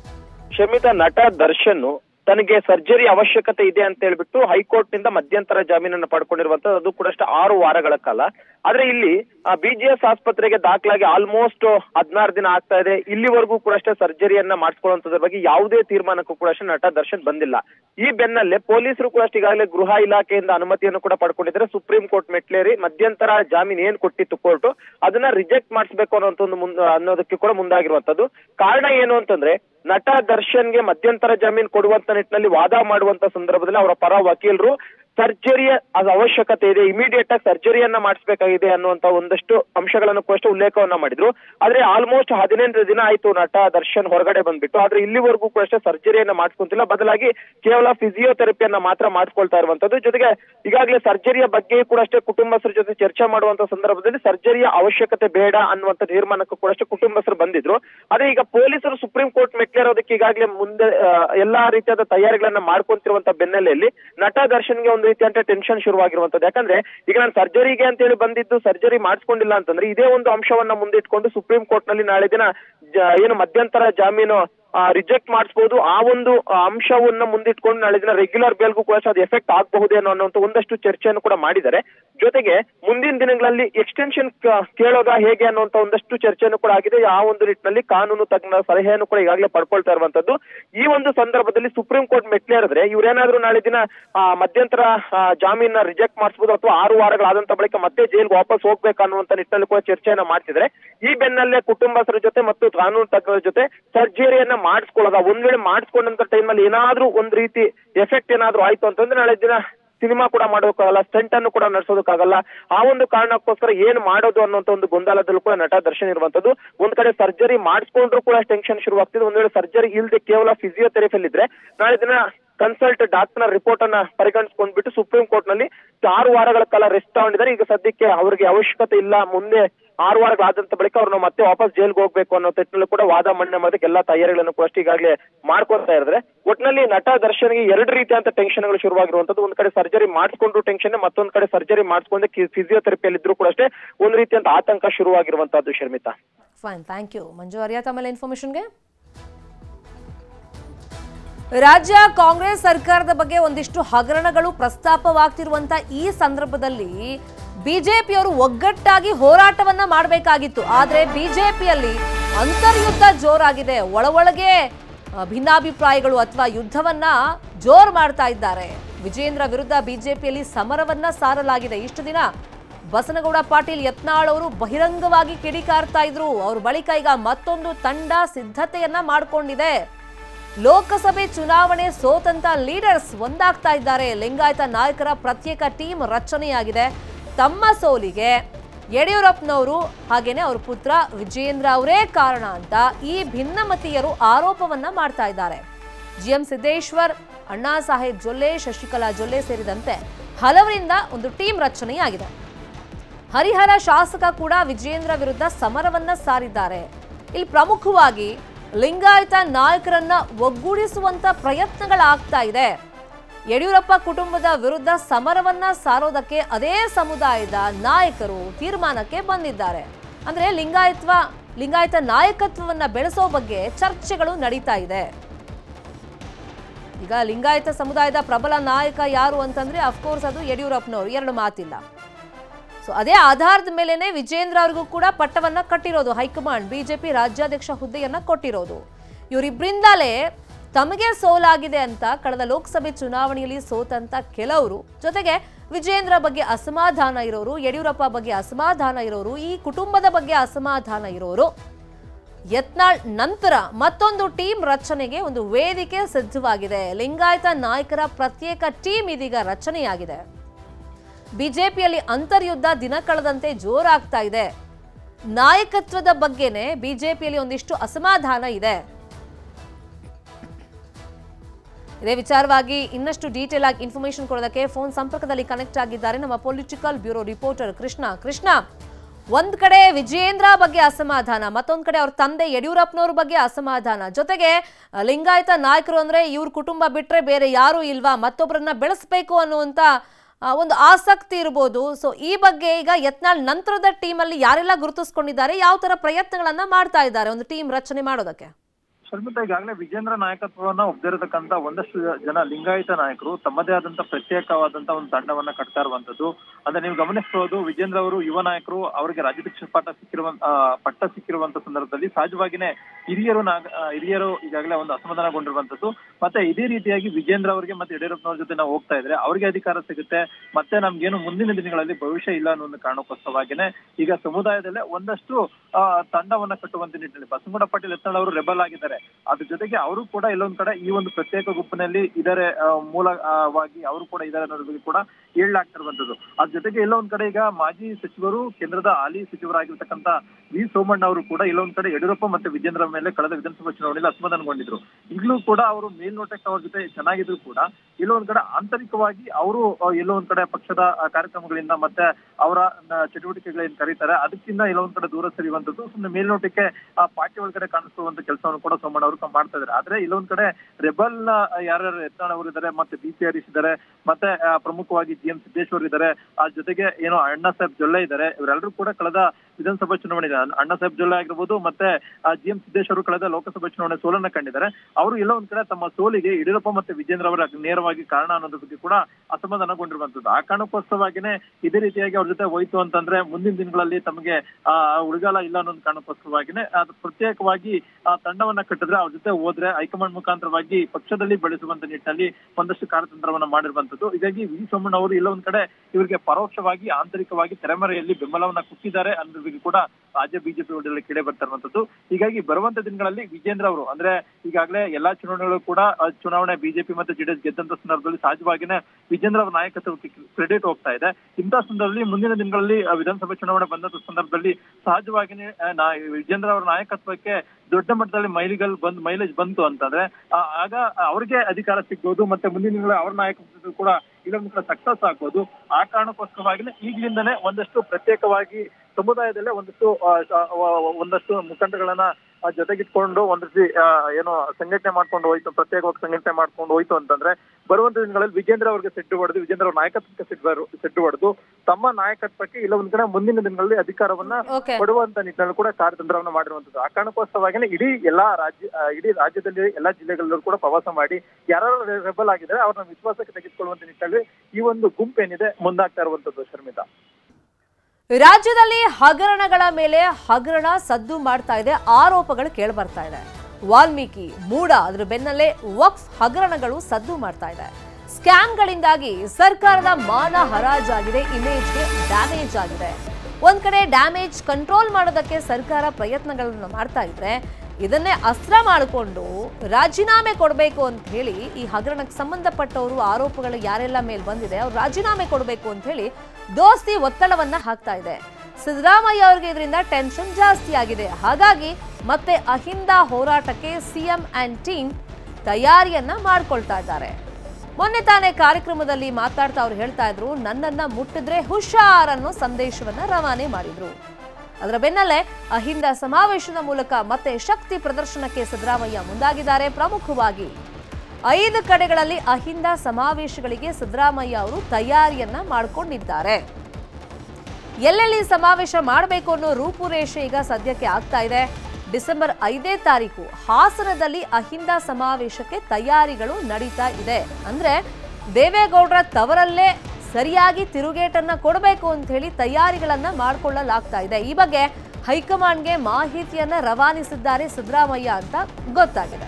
ಶಮಿತ ನಟ ದರ್ಶನ್ ತನಗೆ ಸರ್ಜರಿ ಅವಶ್ಯಕತೆ ಇದೆ ಅಂತ ಹೇಳ್ಬಿಟ್ಟು ಹೈಕೋರ್ಟ್ ನಿಂದ ಮಧ್ಯಂತರ ಜಾಮೀನನ್ನು ಪಡ್ಕೊಂಡಿರುವಂತದ್ದು ಅದು ಕೂಡ ಅಷ್ಟೇ ಆರು ವಾರಗಳ ಕಾಲ ಆದ್ರೆ ಇಲ್ಲಿ ಬಿಜಿಎಸ್ ಆಸ್ಪತ್ರೆಗೆ ದಾಖಲಾಗಿ ಆಲ್ಮೋಸ್ಟ್ ಹದಿನಾರು ದಿನ ಆಗ್ತಾ ಇದೆ ಇಲ್ಲಿವರೆಗೂ ಕೂಡ ಅಷ್ಟೇ ಸರ್ಜರಿಯನ್ನ ಮಾಡಿಸ್ಕೊಳ್ಳುವಂತದ್ರ ಬಗ್ಗೆ ಯಾವುದೇ ತೀರ್ಮಾನಕ್ಕೂ ಕೂಡ ಅಷ್ಟೇ ನಟ ದರ್ಶನ್ ಬಂದಿಲ್ಲ ಈ ಬೆನ್ನಲ್ಲೇ ಪೊಲೀಸರು ಕೂಡ ಅಷ್ಟೇ ಈಗಾಗಲೇ ಗೃಹ ಇಲಾಖೆಯಿಂದ ಅನುಮತಿಯನ್ನು ಕೂಡ ಪಡ್ಕೊಂಡಿದ್ದಾರೆ ಸುಪ್ರೀಂ ಕೋರ್ಟ್ ಮೆಟ್ಲೇರಿ ಮಧ್ಯಂತರ ಜಾಮೀನು ಏನ್ ಕೊಟ್ಟಿತ್ತು ಕೋರ್ಟ್ ಅದನ್ನ ರಿಜೆಕ್ಟ್ ಮಾಡಿಸ್ಬೇಕು ಅನ್ನೋಂತ ಒಂದು ಮುಂದ ಅನ್ನೋದಕ್ಕೆ ಕೂಡ ಮುಂದಾಗಿರುವಂತದ್ದು ಕಾರಣ ಏನು ಅಂತಂದ್ರೆ ನಟ ದರ್ಶನ್ಗೆ ಮಧ್ಯಂತರ ಜಾಮೀನು ಕೊಡುವಂತ ನಿಟ್ಟಿನಲ್ಲಿ ವಾದ ಮಾಡುವಂತ ಸಂದರ್ಭದಲ್ಲಿ ಅವರ ಪರ ವಕೀಲರು ಸರ್ಜರಿಯ ಅದು ಅವಶ್ಯಕತೆ ಇದೆ ಇಮಿಡಿಯೇಟ್ ಆಗಿ ಸರ್ಜರಿಯನ್ನ ಮಾಡಿಸಬೇಕಾಗಿದೆ ಅನ್ನುವಂತ ಒಂದಷ್ಟು ಅಂಶಗಳನ್ನು ಕೂಡ ಅಷ್ಟೇ ಉಲ್ಲೇಖವನ್ನ ಮಾಡಿದ್ರು ಆದ್ರೆ ಆಲ್ಮೋಸ್ಟ್ ಹದಿನೆಂಟು ದಿನ ಆಯ್ತು ನಟ ದರ್ಶನ್ ಹೊರಗಡೆ ಬಂದ್ಬಿಟ್ಟು ಆದ್ರೆ ಇಲ್ಲಿವರೆಗೂ ಕೂಡ ಅಷ್ಟೇ ಸರ್ಜರಿಯನ್ನ ಮಾಡಿಸ್ಕೊಂತಿಲ್ಲ ಬದಲಾಗಿ ಕೇವಲ ಫಿಸಿಯೋಥೆರಪಿಯನ್ನ ಮಾತ್ರ ಮಾಡಿಸ್ಕೊಳ್ತಾ ಇರುವಂತದ್ದು ಜೊತೆಗೆ ಈಗಾಗಲೇ ಸರ್ಜರಿಯ ಬಗ್ಗೆ ಕೂಡ ಅಷ್ಟೇ ಕುಟುಂಬಸ್ಥರ ಜೊತೆ ಚರ್ಚೆ ಮಾಡುವಂತ ಸಂದರ್ಭದಲ್ಲಿ ಸರ್ಜರಿಯ ಅವಶ್ಯಕತೆ ಬೇಡ ಅನ್ನುವಂತ ತೀರ್ಮಾನಕ್ಕೂ ಕೂಡ ಅಷ್ಟೇ ಕುಟುಂಬಸ್ಥರು ಬಂದಿದ್ರು ಅದೇ ಈಗ ಪೊಲೀಸರು ಸುಪ್ರೀಂ ಕೋರ್ಟ್ ಮೆಟ್ಲೇರೋದಕ್ಕೆ ಈಗಾಗಲೇ ಮುಂದೆ ಆ, ಎಲ್ಲಾ ರೀತಿಯಾದ ತಯಾರಿಗಳನ್ನ ಮಾಡ್ಕೊಂತಿರುವಂತ ಬೆನ್ನಲೆಯಲ್ಲಿ ನಟ ದರ್ಶನ್ಗೆ ಒಂದು ರೀತಿಯಂತ ಟೆನ್ಷನ್ ಶುರುವಾಗಿರುವಂತದ್ದು ಯಾಕಂದ್ರೆ ಈಗ ನಾನು ಸರ್ಜರಿಗೆ ಅಂತ ಹೇಳಿ ಬಂದಿದ್ದು ಸರ್ಜರಿ ಮಾಡಿಸ್ಕೊಂಡಿಲ್ಲ ಅಂತಂದ್ರೆ ಇದೇ ಒಂದು ಅಂಶವನ್ನ ಮುಂದಿಟ್ಕೊಂಡು ಸುಪ್ರೀಂ ಕೋರ್ಟ್ ನಲ್ಲಿ ನಾಳೆ ದಿನ ಜ- ಏನು ಮಧ್ಯಂತರ ಜಾಮೀನು ರಿಜೆಕ್ಟ್ ಮಾಡಿಸಬಹುದು ಆ ಒಂದು ಆ, ಅಂಶವನ್ನ ಮುಂದಿಟ್ಕೊಂಡು ನಾಳೆ ದಿನ ರೆಗ್ಯುಲರ್ ಬೇಲ್ಗೂ ಕೂಡ ಅದು ಎಫೆಕ್ಟ್ ಆಗಬಹುದೇನೋ ಅನ್ನೋಂಥ ಒಂದಷ್ಟು ಚರ್ಚೆಯನ್ನು ಕೂಡ ಮಾಡಿದ್ದಾರೆ ಜೊತೆಗೆ ಮುಂದಿನ ದಿನಗಳಲ್ಲಿ ಎಕ್ಸ್ಟೆನ್ಷನ್ ಕೇಳೋದ ಹೇಗೆ ಅನ್ನುವಂತ ಒಂದಷ್ಟು ಚರ್ಚೆಯನ್ನು ಕೂಡ ಆಗಿದೆ ಆ ಒಂದು ನಿಟ್ಟಿನಲ್ಲಿ ಕಾನೂನು ತಜ್ಞರ ಸಲಹೆಯನ್ನು ಕೂಡ ಈಗಾಗಲೇ ಪಡ್ಕೊಳ್ತಾ ಇರುವಂತದ್ದು ಈ ಒಂದು ಸಂದರ್ಭದಲ್ಲಿ ಸುಪ್ರೀಂ ಕೋರ್ಟ್ ಮೆಟ್ಲೇರಿದ್ರೆ ಇವ್ರೇನಾದ್ರೂ ನಾಳೆ ದಿನ ಆ, ಮಧ್ಯಂತರ ಆ, ಜಾಮೀನ ರಿಜೆಕ್ಟ್ ಮಾಡಿಸಬಹುದು ಅಥವಾ ಆರು ವಾರಗಳಾದಂತ ಬಳಿಕ ಮತ್ತೆ ಜೈಲ್ಗೆ ವಾಪಸ್ ಹೋಗ್ಬೇಕು ಅನ್ನುವಂತ ನಿಟ್ಟಿನಲ್ಲಿ ಕೂಡ ಚರ್ಚೆಯನ್ನ ಮಾಡ್ತಿದ್ರೆ ಈ ಬೆನ್ನಲ್ಲೇ ಕುಟುಂಬಸ್ಥರ ಜೊತೆ ಮತ್ತು ಕಾನೂನು ತಜ್ಞರ ಜೊತೆ ಸರ್ಜರಿಯನ್ನ ಮಾಡಿಸ್ಕೊಳ್ಳೋದ ಒಂದ್ ವೇಳೆ ಮಾಡಿಸ್ಕೊಂಡಂತ ಟೈಮಲ್ಲಿ ಏನಾದ್ರೂ ಒಂದ್ ರೀತಿ ಎಫೆಕ್ಟ್ ಏನಾದ್ರೂ ಆಯ್ತು ಅಂತಂದ್ರೆ ನಾಳೆ ದಿನ ಸಿನಿಮಾ ಕೂಡ ಮಾಡೋದಕ್ಕಾಗಲ್ಲ ಸ್ಟಂಟ್ ಅನ್ನು ಕೂಡ ನಡೆಸೋದಕ್ಕಾಗಲ್ಲ ಆ ಒಂದು ಕಾರಣಕ್ಕೋಸ್ಕರ ಏನ್ ಮಾಡೋದು ಅನ್ನೋಂತ ಒಂದು ಗೊಂದಲದಲ್ಲೂ ಕೂಡ ನಟ ದರ್ಶನ್ ಇರುವಂತದ್ದು ಒಂದ್ ಕಡೆ ಸರ್ಜರಿ ಮಾಡಿಸ್ಕೊಂಡ್ರು ಕೂಡ ಟೆನ್ಷನ್ ಶುರುವಾಗ್ತಿದೆ ಒಂದ್ ವೇಳೆ ಸರ್ಜರಿ ಇಲ್ಲದೆ ಕೇವಲ ಫಿಸಿಯೋಥೆರಪಿಯಲ್ಲಿ ಇದ್ರೆ ನಾಳೆ ದಿನ ಕನ್ಸಲ್ಟ್ ಡಾಕ್ಟರ್ ರಿಪೋರ್ಟ್ ಅನ್ನ ಪರಿಗಣಿಸ್ಕೊಂಡ್ಬಿಟ್ಟು ಸುಪ್ರೀಂ ಕೋರ್ಟ್ ನಲ್ಲಿ ಆರು ವಾರಗಳ ಕಾಲ ರೆಸ್ಟ್ ತಗೊಂಡಿದ್ದಾರೆ ಈಗ ಸದ್ಯಕ್ಕೆ ಅವರಿಗೆ ಅವಶ್ಯಕತೆ ಇಲ್ಲ ಮುಂದೆ ಆರು ವಾರಗಳಾದಂತ ಬಳಿಕ ಅವ್ರನ್ನ ಮತ್ತೆ ವಾಪಸ್ ಜೈಲ್ಗೆ ಹೋಗ್ಬೇಕು ಅನ್ನೋ ನಿಟ್ಟಿನಲ್ಲಿ ಕೂಡ ವಾದ ಮಂಡನೆ ಮಾಡೋದಕ್ಕೆ ಎಲ್ಲಾ ತಯಾರಿಗಳನ್ನು ಕೂಡ ಅಷ್ಟೇ ಈಗಾಗಲೇ ಮಾಡ್ಕೊಳ್ತಾ ಇದ್ದಾರೆ ಒಟ್ಟಿನಲ್ಲಿ ನಟ ದರ್ಶನ್ಗೆ ಎರಡು ರೀತಿಯಂತ ಟೆನ್ಷನ್ಗಳು ಶುರುವಾಗಿರುವಂತದ್ದು ಒಂದ್ ಕಡೆ ಸರ್ಜರಿ ಮಾಡಿಸ್ಕೊಂಡ್ರು ಟೆನ್ಷನ್ ಮತ್ತೊಂದ್ ಕಡೆ ಸರ್ಜರಿ ಮಾಡಿಸ್ಕೊಂಡೆ ಫಿಸಿಯೋಥೆರಪಿಯಲ್ಲಿ ಇದ್ರು ಕೂಡ ಅಷ್ಟೇ ಒಂದ್ ರೀತಿಯಂತ ಆತಂಕ ಶುರುವಾಗಿರುವಂತದ್ದು Sharmita fine thank you Manju ಅರಿಯಾ ತಮ್ಮ ಇನ್ಫಾರ್ಮೇಶನ್ಗೆ ರಾಜ್ಯ ಕಾಂಗ್ರೆಸ್ ಸರ್ಕಾರದ ಬಗ್ಗೆ ಒಂದಿಷ್ಟು ಹಗರಣಗಳು ಪ್ರಸ್ತಾಪವಾಗ್ತಿರುವಂತ ಈ ಸಂದರ್ಭದಲ್ಲಿ ಬಿಜೆಪಿಯವರು ಒಗ್ಗಟ್ಟಾಗಿ ಹೋರಾಟವನ್ನ ಮಾಡಬೇಕಾಗಿತ್ತು ಆದ್ರೆ ಬಿಜೆಪಿಯಲ್ಲಿ ಅಂತರ್ಯುದ್ಧ ಜೋರಾಗಿದೆ ಒಳ ಒಳಗೆ ಆ, ಭಿನ್ನಾಭಿಪ್ರಾಯಗಳು ಅಥವಾ ಯುದ್ಧವನ್ನ ಜೋರ್ ಮಾಡ್ತಾ ಇದ್ದಾರೆ ವಿಜೇಂದ್ರ ವಿರುದ್ಧ ಬಿಜೆಪಿಯಲ್ಲಿ ಸಮರವನ್ನ ಸಾರಲಾಗಿದೆ ಇಷ್ಟು ದಿನ ಬಸನಗೌಡ ಪಾಟೀಲ್ ಯತ್ನಾಳ್ ಅವರು ಬಹಿರಂಗವಾಗಿ ಕಿಡಿಕಾರ್ತಾ ಇದ್ರು ಅವ್ರ ಬಳಿಕ ಈಗ ಮತ್ತೊಂದು ತಂಡ ಸಿದ್ಧತೆಯನ್ನ ಮಾಡಿಕೊಂಡಿದೆ ಲೋಕಸಭೆ ಚುನಾವಣೆ ಸೋತಂತ ಲೀಡರ್ಸ್ ಒಂದಾಗ್ತಾ ಇದ್ದಾರೆ ಲಿಂಗಾಯತ ನಾಯಕರ ಪ್ರತ್ಯೇಕ ಟೀಮ್ ರಚನೆಯಾಗಿದೆ ತಮ್ಮ ಸೋಲಿಗೆ ಯಡಿಯೂರಪ್ಪನವರು ಹಾಗೇನೆ ಅವ್ರ ಪುತ್ರ ವಿಜೇಂದ್ರ ಅವರೇ ಕಾರಣ ಅಂತ ಈ ಭಿನ್ನಮತೀಯರು ಆರೋಪವನ್ನ ಮಾಡ್ತಾ ಇದ್ದಾರೆ ಜಿಎಂ ಸಿದ್ದೇಶ್ವರ್ ಅಣ್ಣಾ ಸಾಹೇಬ್ ಜೊಲ್ಲೆ ಶಶಿಕಲಾ ಜೊಲ್ಲೆ ಸೇರಿದಂತೆ ಹಲವರಿಂದ ಒಂದು ಟೀಮ್ ರಚನೆಯಾಗಿದೆ ಹರಿಹರ ಶಾಸಕ ಕೂಡ ವಿಜೇಂದ್ರ ವಿರುದ್ಧ ಸಮರವನ್ನ ಸಾರಿದ್ದಾರೆ ಇಲ್ಲಿ ಪ್ರಮುಖವಾಗಿ ಲಿಂಗಾಯತ ನಾಯಕರನ್ನ ಒಗ್ಗೂಡಿಸುವಂತ ಪ್ರಯತ್ನಗಳಾಗ್ತಾ ಇದೆ ಯಡಿಯೂರಪ್ಪ ಕುಟುಂಬದ ವಿರುದ್ಧ ಸಮರವನ್ನ ಸಾರೋದಕ್ಕೆ ಅದೇ ಸಮುದಾಯದ ನಾಯಕರು ತೀರ್ಮಾನಕ್ಕೆ ಬಂದಿದ್ದಾರೆ ಅಂದ್ರೆ ಲಿಂಗಾಯತ್ವ ಲಿಂಗಾಯತ ನಾಯಕತ್ವವನ್ನ ಬೆಳೆಸೋ ಬಗ್ಗೆ ಚರ್ಚೆಗಳು ನಡೀತಾ ಇದೆ ಈಗ ಲಿಂಗಾಯತ ಸಮುದಾಯದ ಪ್ರಬಲ ನಾಯಕ ಯಾರು ಅಂತಂದ್ರೆ ಅಫ್ಕೋರ್ಸ್ ಅದು ಯಡಿಯೂರಪ್ಪನವರು ಎರಡು ಮಾತಿಲ್ಲ ಸೊ ಅದೇ ಆಧಾರದ ಮೇಲೆನೆ ವಿಜೇಂದ್ರ ಅವ್ರಿಗೂ ಕೂಡ ಪಟ್ಟವನ್ನ ಕಟ್ಟಿರೋದು ಹೈಕಮಾಂಡ್ ಬಿಜೆಪಿ ರಾಜ್ಯಾಧ್ಯಕ್ಷ ಹುದ್ದೆಯನ್ನ ಕೊಟ್ಟಿರೋದು ಇವರಿಬ್ಬರಿಂದಲೇ ತಮಗೆ ಸೋಲಾಗಿದೆ ಅಂತ ಕಳೆದ ಲೋಕಸಭೆ ಚುನಾವಣೆಯಲ್ಲಿ ಸೋತಂತ ಕೆಲವರು ಜೊತೆಗೆ ವಿಜೇಂದ್ರ ಬಗ್ಗೆ ಅಸಮಾಧಾನ ಇರೋರು ಯಡಿಯೂರಪ್ಪ ಬಗ್ಗೆ ಅಸಮಾಧಾನ ಇರೋರು ಈ ಕುಟುಂಬದ ಬಗ್ಗೆ ಅಸಮಾಧಾನ ಇರೋರು ಯತ್ನಾಳ್ ನಂತರ ಮತ್ತೊಂದು ಟೀಮ್ ರಚನೆಗೆ ಒಂದು ವೇದಿಕೆ ಸಿದ್ಧವಾಗಿದೆ ಲಿಂಗಾಯತ ನಾಯಕರ ಪ್ರತ್ಯೇಕ ಟೀಮ್ ಇದೀಗ ರಚನೆಯಾಗಿದೆ ಬಿಜೆಪಿಯಲ್ಲಿ ಅಂತರ್ಯುದ್ಧ ದಿನ ಕಳೆದಂತೆ ಜೋರಾಗ್ತಾ ಇದೆ ನಾಯಕತ್ವದ ಬಗ್ಗೆನೇ ಬಿಜೆಪಿಯಲ್ಲಿ ಒಂದಿಷ್ಟು ಅಸಮಾಧಾನ ಇದೆ ಇದೇ ವಿಚಾರವಾಗಿ ಇನ್ನಷ್ಟು ಡೀಟೇಲ್ ಆಗಿ ಇನ್ಫಾರ್ಮೇಶನ್ ಕೊಡೋದಕ್ಕೆ ಫೋನ್ ಸಂಪರ್ಕದಲ್ಲಿ ಕನೆಕ್ಟ್ ಆಗಿದ್ದಾರೆ ನಮ್ಮ political bureau reporter Krishna Krishna ಒಂದ್ ಕಡೆ ವಿಜಯೇಂದ್ರ ಬಗ್ಗೆ ಅಸಮಾಧಾನ ಮತ್ತೊಂದ್ ಕಡೆ ಅವ್ರ ತಂದೆ ಯಡಿಯೂರಪ್ಪನವ್ರ ಬಗ್ಗೆ ಅಸಮಾಧಾನ ಜೊತೆಗೆ ಆ, ಲಿಂಗಾಯತ ನಾಯಕರು ಅಂದ್ರೆ ಇವ್ರ ಕುಟುಂಬ ಬಿಟ್ರೆ ಬೇರೆ ಯಾರೂ ಇಲ್ವಾ ಮತ್ತೊಬ್ಬರನ್ನ ಬೆಳೆಸ್ಬೇಕು ಅನ್ನುವಂತ ಆ, ಒಂದು ಆಸಕ್ತಿ ಇರ್ಬೋದು ಸೊ ಈ ಬಗ್ಗೆ ಈಗ ಯತ್ನಾಳ್ ನಂತರದ ಟೀಮಲ್ಲಿ ಯಾರೆಲ್ಲ ಗುರುತಿಸ್ಕೊಂಡಿದ್ದಾರೆ ಯಾವ ತರ ಪ್ರಯತ್ನಗಳನ್ನ ಮಾಡ್ತಾ ಇದ್ದಾರೆ ಒಂದು ಟೀಮ್ ರಚನೆ ಮಾಡೋದಕ್ಕೆ ಶರ್ಮಿತಾ ಈಗಾಗಲೇ ವಿಜೇಂದ್ರ ನಾಯಕತ್ವವನ್ನ ಒಪ್ದಿರತಕ್ಕಂತ ಒಂದಷ್ಟು ಜನ ಲಿಂಗಾಯತ ನಾಯಕರು ತಮ್ಮದೇ ಆದಂತ ಪ್ರತ್ಯೇಕವಾದಂತ ಒಂದು ತಂಡವನ್ನ ಕಟ್ತಾ ಇರುವಂತದ್ದು ಅಂದ್ರೆ ನೀವು ಗಮನಿಸಬಹುದು ವಿಜೇಂದ್ರ ಅವರು ಯುವ ನಾಯಕರು ಅವರಿಗೆ ರಾಜ್ಯಾಧ್ಯಕ್ಷ ಪಟ್ಟ ಸಿಕ್ಕಿರುವ ಆ, ಪಟ್ಟ ಸಿಕ್ಕಿರುವಂತ ಸಂದರ್ಭದಲ್ಲಿ ಸಹಜವಾಗಿನೇ ಹಿರಿಯರು ನಾಗ ಆ, ಹಿರಿಯರು ಈಗಾಗಲೇ ಒಂದು ಅಸಮಾಧಾನಗೊಂಡಿರುವಂತದ್ದು ಮತ್ತೆ ಇದೇ ರೀತಿಯಾಗಿ ವಿಜೇಂದ್ರ ಅವರಿಗೆ ಮತ್ತೆ ಯಡಿಯೂರಪ್ಪನವ್ರ ಜೊತೆ ನಾವು ಹೋಗ್ತಾ ಇದ್ರೆ ಅವರಿಗೆ ಅಧಿಕಾರ ಸಿಗುತ್ತೆ ಮತ್ತೆ ನಮ್ಗೇನು ಮುಂದಿನ ದಿನಗಳಲ್ಲಿ ಭವಿಷ್ಯ ಇಲ್ಲ ಅನ್ನೋ ಒಂದು ಕಾರಣಕ್ಕೋಸ್ಕರವಾಗಿನೇ ಈಗ ಸಮುದಾಯದಲ್ಲೇ ಒಂದಷ್ಟು ಆ, ತಂಡವನ್ನ ಕಟ್ಟುವಂತ ನಿಟ್ಟಿನಲ್ಲಿ ಬಸವಗೌಡ ಪಾಟೀಲ್ ಯತ್ನಾಳ್ ಅವರು ರೆಬಲ್ ಆಗಿದ್ದಾರೆ ಅದ್ರ ಜೊತೆಗೆ ಅವರು ಕೂಡ ಎಲ್ಲೊಂದ್ ಕಡೆ ಈ ಒಂದು ಪ್ರತ್ಯೇಕ ಗುಂಪಿನಲ್ಲಿ ಇದಾರೆ ಆ, ಮೂಲವಾಗಿ ಅವರು ಕೂಡ ಇದಾರೆ ಅನ್ನೋದ್ರ ಬಗ್ಗೆ ಕೂಡ ಹೇಳಲಾಗ್ತಿರುವಂತದ್ದು ಅದ್ರ ಜೊತೆಗೆ ಎಲ್ಲೋ ಒಂದ್ ಕಡೆ ಈಗ ಮಾಜಿ ಸಚಿವರು ಕೇಂದ್ರದ ಹಾಲಿ ಸಚಿವರಾಗಿರ್ತಕ್ಕಂತ ವಿ ಸೋಮಣ್ಣ ಅವರು ಕೂಡ ಎಲ್ಲೊಂದ್ ಕಡೆ ಯಡಿಯೂರಪ್ಪ ಮತ್ತೆ ವಿಜೇಂದ್ರ ಮೇಲೆ ಕಳೆದ ವಿಧಾನಸಭಾ ಚುನಾವಣೆಯಲ್ಲಿ ಅಸಮಾಧಾನಗೊಂಡಿದ್ರು ಈಗಲೂ ಕೂಡ ಅವರು ಮೇಲ್ನೋಟಕ್ಕೆ ಅವ್ರ ಜೊತೆ ಚೆನ್ನಾಗಿದ್ರು ಕೂಡ ಎಲ್ಲೋ ಒಂದ್ ಕಡೆ ಆಂತರಿಕವಾಗಿ ಅವರು ಆ, ಎಲ್ಲೋ ಒಂದ್ ಕಡೆ ಪಕ್ಷದ ಆ, ಕಾರ್ಯಕ್ರಮಗಳಿಂದ ಮತ್ತೆ ಅವರ ನ- ಚಟುವಟಿಕೆಗಳೇನ್ ಕರೀತಾರೆ ಅದಕ್ಕಿಂತ ಎಲ್ಲೋ ಒಂದ್ ಕಡೆ ದೂರ ಸರಿಯುವಂತದ್ದು ಸುಮ್ಮನೆ ಮೇಲ್ನೋಟಕ್ಕೆ ಆ ಪಾರ್ಟಿ ಒಳಗಡೆ ಕಾಣಿಸುವಂತ ಕೆಲಸವನ್ನು ಕೂಡ ಸೋಮಣ್ಣ ಅವರು ಮಾಡ್ತಾ ಇದ್ದಾರೆ ಆದ್ರೆ ಇಲ್ಲೊಂದ್ ಕಡೆ ರೆಬಲ್ ನ ಯಾರ್ಯಾರು ಯತ್ನಾಳ್ ಅವರು ಇದ್ದಾರೆ ಮತ್ತೆ ಬಿ ಸಿ ಹರೀಶ್ ಇದ್ದಾರೆ ಮತ್ತೆ ಆ, ಪ್ರಮುಖವಾಗಿ ಜಿ ಎಂ ಸಿದ್ದೇಶ್ವರ್ ಇದ್ದಾರೆ ಆ ಜೊತೆಗೆ ಏನೋ ಅಣ್ಣಾ ಸಾಹೇಬ್ ಜೊಲ್ಲೆ ಇದ್ದಾರೆ ಇವರೆಲ್ಲರೂ ಕೂಡ ಕಳೆದ ವಿಧಾನಸಭಾ ಚುನಾವಣೆ ಅಣ್ಣಾ ಸಾಹೇಬ್ ಜೊಲ್ಲೆ ಆಗಿರ್ಬೋದು ಮತ್ತೆ ಜಿ ಎಂ ಸಿದ್ದೇಶ್ವರ್ ಕಳೆದ ಲೋಕಸಭಾ ಚುನಾವಣೆ ಸೋಲನ್ನ ಕಂಡಿದ್ದಾರೆ ಅವರು ಎಲ್ಲೋ ಒಂದ್ ಕಡೆ ತಮ್ಮ ಸೋಲಿಗೆ ಯಡಿಯೂರಪ್ಪ ಮತ್ತೆ ವಿಜೇಂದ್ರ ಅವರ ನೇರವಾಗಿ ಕಾರಣ ಅನ್ನೋದ್ರ ಬಗ್ಗೆ ಕೂಡ ಅಸಮಾಧಾನಗೊಂಡಿರುವಂತದ್ದು ಆ ಕಾರಣಕ್ಕೋಸ್ಕರವಾಗಿನೇ ಇದೇ ರೀತಿಯಾಗಿ ಅವ್ರ ಜೊತೆ ಹೋಯ್ತು ಅಂತಂದ್ರೆ ಮುಂದಿನ ದಿನಗಳಲ್ಲಿ ತಮಗೆ ಆ ಉಳಿಗಾಲ ಇಲ್ಲ ಅನ್ನೋ ಒಂದು ಕಾರಣಕ್ಕೋಸ್ಕರವಾಗಿನೇ ಅದು ಪ್ರತ್ಯೇಕವಾಗಿ ಆ ತಂಡವನ್ನ ಕಟ್ಟಿದ್ರೆ ಅವ್ರ ಜೊತೆ ಹೋದ್ರೆ ಹೈಕಮಾಂಡ್ ಮುಖಾಂತರವಾಗಿ ಪಕ್ಷದಲ್ಲಿ ಬೆಳೆಸುವಂತ ನಿಟ್ಟಿನಲ್ಲಿ ಒಂದಷ್ಟು ಕಾರ್ಯತಂತ್ರವನ್ನ ಮಾಡಿರುವಂತದ್ದು ಹೀಗಾಗಿ ವಿ ಸೋಮಣ್ಣ ಅವರು ಇಲ್ಲ ಒಂದ್ ಕಡೆ ಇವರಿಗೆ ಪರೋಕ್ಷವಾಗಿ ಆಂತರಿಕವಾಗಿ ತೆರೆಮರೆಯಲ್ಲಿ ಬೆಂಬಲವನ್ನ ಕೊಟ್ಟಿದ್ದಾರೆ ಅನ್ನೋದ್ರ ಬಗ್ಗೆ ಕೂಡ ರಾಜ್ಯ ಬಿಜೆಪಿ ಒಡೆಯಲ್ಲಿ ಕೇಳಿ ಬರ್ತಾ ಇರುವಂತದ್ದು ಹೀಗಾಗಿ ಬರುವಂತ ದಿನಗಳಲ್ಲಿ ವಿಜೇಂದ್ರ ಅವರು ಅಂದ್ರೆ ಈಗಾಗಲೇ ಎಲ್ಲಾ ಚುನಾವಣೆಗಳು ಕೂಡ ಆ, ಚುನಾವಣೆ ಬಿಜೆಪಿ ಮತ್ತೆ ಜೆಡಿಎಸ್ ಗೆದ್ದಂತ ಸಂದರ್ಭದಲ್ಲಿ ಸಹಜವಾಗಿನೇ ವಿಜೇಂದ್ರ ಅವರ ನಾಯಕತ್ವಕ್ಕೆ ಕ್ರೆಡಿಟ್ ಹೋಗ್ತಾ ಇದೆ ಇಂಥ ಸಂದರ್ಭದಲ್ಲಿ ಮುಂದಿನ ದಿನಗಳಲ್ಲಿ ಆ, ವಿಧಾನಸಭೆ ಚುನಾವಣೆ ಬಂದಂತ ಸಂದರ್ಭದಲ್ಲಿ ಸಹಜವಾಗಿನೇ ಆ, ನಾ- ವಿಜೇಂದ್ರ ಅವರ ನಾಯಕತ್ವಕ್ಕೆ ದೊಡ್ಡ ಮಟ್ಟದಲ್ಲಿ ಮೈಲಿಗಲ್ ಬಂದ್ ಮೈಲೇಜ್ ಬಂತು ಅಂತಂದ್ರೆ ಆ, ಆಗ ಅವರಿಗೆ ಅಧಿಕಾರ ಸಿಗ್ಬೋದು ಮತ್ತೆ ಮುಂದಿನ ದಿನಗಳಲ್ಲಿ ಅವರ ನಾಯಕತ್ವ ಕೂಡ ಇಲ್ಲೊಂದು ಕಡೆ ಸಕ್ಸಸ್ ಆಗ್ಬೋದು ಆ ಕಾರಣಕ್ಕೋಸ್ಕರವಾಗಿನೇ ಈಗಲಿಂದನೇ ಒಂದಷ್ಟು ಪ್ರತ್ಯೇಕವಾಗಿ ಸಮುದಾಯದಲ್ಲೇ ಒಂದಷ್ಟು ಆ, ಆ, ಒಂದಷ್ಟು ಮುಖಂಡಗಳನ್ನ ಆ ಜೊತೆಗಿಟ್ಕೊಂಡು ಒಂದ್ ರೀತಿ ಆ, ಏನು ಸಂಘಟನೆ ಮಾಡ್ಕೊಂಡು ಹೋಯ್ತು ಪ್ರತ್ಯೇಕವಾಗಿ ಸಂಘಟನೆ ಮಾಡ್ಕೊಂಡು ಹೋಯ್ತು ಅಂತಂದ್ರೆ ಬರುವಂತ ದಿನಗಳಲ್ಲಿ ವಿಜೇಂದ್ರ ಅವರಿಗೆ ಸೆಡ್ಡು ಹೊಡೆದು ವಿಜೇಂದ್ರ ಅವ್ರ ನಾಯಕತ್ವಕ್ಕೆ ಸೆಡ್ಡು ಸೆಡ್ಡು ಹೊಡೆದು ತಮ್ಮ ನಾಯಕತ್ವಕ್ಕೆ ಇಲ್ಲ ಒಂದ್ ಕಡೆ ಮುಂದಿನ ದಿನಗಳಲ್ಲಿ ಅಧಿಕಾರವನ್ನ ಓಕೆ ಕೊಡುವಂತ ನಿಟ್ಟಿನಲ್ಲಿ ಕೂಡ ಕಾರ್ಯತಂತ್ರವನ್ನ ಮಾಡಿರುವಂತದ್ದು ಆ ಕಾರಣಕ್ಕೋಸ್ಕರವಾಗಿನೇ ಇಡೀ ಎಲ್ಲಾ ರಾಜ್ಯ ಆ, ಇಡೀ ರಾಜ್ಯದಲ್ಲಿ ಎಲ್ಲಾ ಜಿಲ್ಲೆಗಳಲ್ಲೂ ಕೂಡ ಪ್ರವಾಸ ಮಾಡಿ ಯಾರು ರೆಬಲ್ ಆಗಿದ್ದಾರೆ ಅವ್ರನ್ನ ವಿಶ್ವಾಸಕ್ಕೆ ತೆಗೆದುಕೊಳ್ಳುವಂತ ನಿಟ್ಟಿನಲ್ಲಿ ಈ ಒಂದು ಗುಂಪೇನಿದೆ ಮುಂದಾಗ್ತಾ ಇರುವಂತದ್ದು ಶರ್ಮಿತಾ ರಾಜ್ಯದಲ್ಲಿ ಹಗರಣಗಳ ಮೇಲೆ ಹಗರಣ ಸದ್ದು ಮಾಡ್ತಾ ಇದೆ ಆರೋಪಗಳು ಕೇಳ್ಬರ್ತಾ ಇದೆ ವಾಲ್ಮೀಕಿ ಮೂಡ ಅದ್ರ ಬೆನ್ನಲ್ಲೇ ವಕ್ಫ್ ಹಗರಣಗಳು ಸದ್ದು ಮಾಡ್ತಾ ಇದೆ ಸ್ಕ್ಯಾಮ್ಗಳಿಂದಾಗಿ ಸರ್ಕಾರದ ಮಾನ ಹರಾಜಾಗಿದೆ ಇಮೇಜ್ಗೆ ಡ್ಯಾಮೇಜ್ ಆಗಿದೆ ಒಂದ್ ಕಡೆ ಡ್ಯಾಮೇಜ್ ಕಂಟ್ರೋಲ್ ಮಾಡೋದಕ್ಕೆ ಸರ್ಕಾರ ಪ್ರಯತ್ನಗಳನ್ನು ಮಾಡ್ತಾ ಇದ್ರೆ ಇದನ್ನೇ ಅಸ್ತ್ರ ಮಾಡಿಕೊಂಡು ರಾಜೀನಾಮೆ ಕೊಡಬೇಕು ಅಂತ ಹೇಳಿ ಈ ಹಗರಣಕ್ಕೆ ಸಂಬಂಧಪಟ್ಟವರು ಆರೋಪಗಳು ಯಾರೆಲ್ಲ ಮೇಲೆ ಬಂದಿದೆ ಅವ್ರು ರಾಜೀನಾಮೆ ಕೊಡಬೇಕು ಅಂತ ಹೇಳಿ ದೋಸ್ತಿ ಒತ್ತಡವನ್ನ ಹಾಕ್ತಾ ಇದೆ ಸಿದ್ದರಾಮಯ್ಯ ಅವರಿಗೆ ಇದರಿಂದ ಟೆನ್ಷನ್ ಜಾಸ್ತಿ ಆಗಿದೆ ಹಾಗಾಗಿ ಮತ್ತೆ ಅಹಿಂದ ಹೋರಾಟಕ್ಕೆ ಸಿಎಂ ಅಂಡ್ ಟೀಮ್ ತಯಾರಿಯನ್ನ ಮಾಡ್ಕೊಳ್ತಾ ಇದ್ದಾರೆ ಮೊನ್ನೆ ತಾನೇ ಕಾರ್ಯಕ್ರಮದಲ್ಲಿ ಮಾತಾಡ್ತಾ ಅವ್ರು ಹೇಳ್ತಾ ಇದ್ರು ನನ್ನನ್ನ ಮುಟ್ಟಿದ್ರೆ ಹುಷಾರ್ ಅನ್ನೋ ಸಂದೇಶವನ್ನ ರವಾನೆ ಮಾಡಿದ್ರು ಅದರ ಬೆನ್ನಲ್ಲೇ ಅಹಿಂದ ಸಮಾವೇಶದ ಮೂಲಕ ಮತ್ತೆ ಶಕ್ತಿ ಪ್ರದರ್ಶನಕ್ಕೆ ಸಿದ್ದರಾಮಯ್ಯ ಮುಂದಾಗಿದ್ದಾರೆ ಪ್ರಮುಖವಾಗಿ ಐದು ಕಡೆಗಳಲ್ಲಿ ಅಹಿಂದ ಸಮಾವೇಶಗಳಿಗೆ ಸಿದ್ದರಾಮಯ್ಯ ಅವರು ತಯಾರಿಯನ್ನ ಮಾಡಿಕೊಂಡಿದ್ದಾರೆ ಎಲ್ಲೆಲ್ಲಿ ಸಮಾವೇಶ ಮಾಡಬೇಕು ಅನ್ನೋ ರೂಪುರೇಷೆ ಈಗ ಸದ್ಯಕ್ಕೆ ಆಗ್ತಾ ಇದೆ ಡಿಸೆಂಬರ್ ಐದೇ ತಾರೀಕು ಹಾಸನದಲ್ಲಿ ಅಹಿಂದ ಸಮಾವೇಶಕ್ಕೆ ತಯಾರಿಗಳು ನಡೀತಾ ಇದೆ ಅಂದ್ರೆ ದೇವೇಗೌಡರ ತವರಲ್ಲೇ ಸರಿಯಾಗಿ ತಿರುಗೇಟನ್ನ ಕೊಡಬೇಕು ಅಂತ ಹೇಳಿ ತಯಾರಿಗಳನ್ನ ಮಾಡಿಕೊಳ್ಳಲಾಗ್ತಾ ಇದೆ ಈ ಬಗ್ಗೆ ಹೈಕಮಾಂಡ್ಗೆ ಮಾಹಿತಿಯನ್ನ ರವಾನಿಸಿದ್ದಾರೆ ಸಿದ್ದರಾಮಯ್ಯ ಅಂತ ಗೊತ್ತಾಗಿದೆ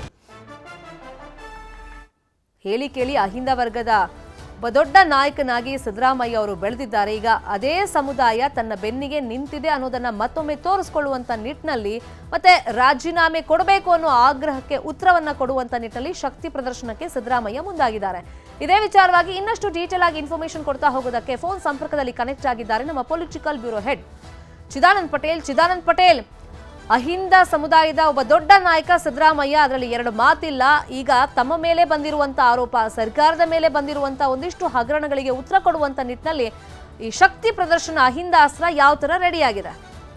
ಹೇಳಿ ಕೇಳಿ ಅಹಿಂದ ವರ್ಗದ ಒಬ್ಬ ದೊಡ್ಡ ನಾಯಕನಾಗಿ ಸಿದ್ದರಾಮಯ್ಯ ಅವರು ಬೆಳೆದಿದ್ದಾರೆ ಈಗ ಅದೇ ಸಮುದಾಯ ತನ್ನ ಬೆನ್ನಿಗೆ ನಿಂತಿದೆ ಅನ್ನೋದನ್ನ ಮತ್ತೊಮ್ಮೆ ತೋರಿಸ್ಕೊಳ್ಳುವಂತ ನಿಟ್ಟಿನಲ್ಲಿ ಮತ್ತೆ ರಾಜೀನಾಮೆ ಕೊಡಬೇಕು ಅನ್ನೋ ಆಗ್ರಹಕ್ಕೆ ಉತ್ತರವನ್ನ ಕೊಡುವಂತ ನಿಟ್ಟಿನಲ್ಲಿ ಶಕ್ತಿ ಪ್ರದರ್ಶನಕ್ಕೆ ಸಿದ್ದರಾಮಯ್ಯ ಮುಂದಾಗಿದ್ದಾರೆ ಇದೇ ವಿಚಾರವಾಗಿ ಇನ್ನಷ್ಟು ಡೀಟೇಲ್ ಆಗಿ ಇನ್ಫಾರ್ಮೇಶನ್ ಕೊಡ್ತಾ ಹೋಗೋದಕ್ಕೆ ಫೋನ್ ಸಂಪರ್ಕದಲ್ಲಿ ಕನೆಕ್ಟ್ ಆಗಿದ್ದಾರೆ ನಮ್ಮ political bureau head Chidanand Patel Chidanand Patel Ahinda ಸಮುದಾಯದ ಒಬ್ಬ ದೊಡ್ಡ ನಾಯಕ ಸಿದ್ದರಾಮಯ್ಯ ಅದರಲ್ಲಿ ಎರಡು ಮಾತಿಲ್ಲ ಈಗ ತಮ್ಮ ಮೇಲೆ ಬಂದಿರುವಂತ ಆರೋಪ ಸರ್ಕಾರದ ಮೇಲೆ ಬಂದಿರುವಂತ ಒಂದಿಷ್ಟು ಹಗರಣಗಳಿಗೆ ಉತ್ತರ ಕೊಡುವಂತ ನಿಟ್ಟಿನಲ್ಲಿ ಈ ಶಕ್ತಿ ಪ್ರದರ್ಶನ ಅಹಿಂದ ಅಸ್ತ್ರ ಯಾವ ತರ ರೆಡಿಯಾಗಿದೆ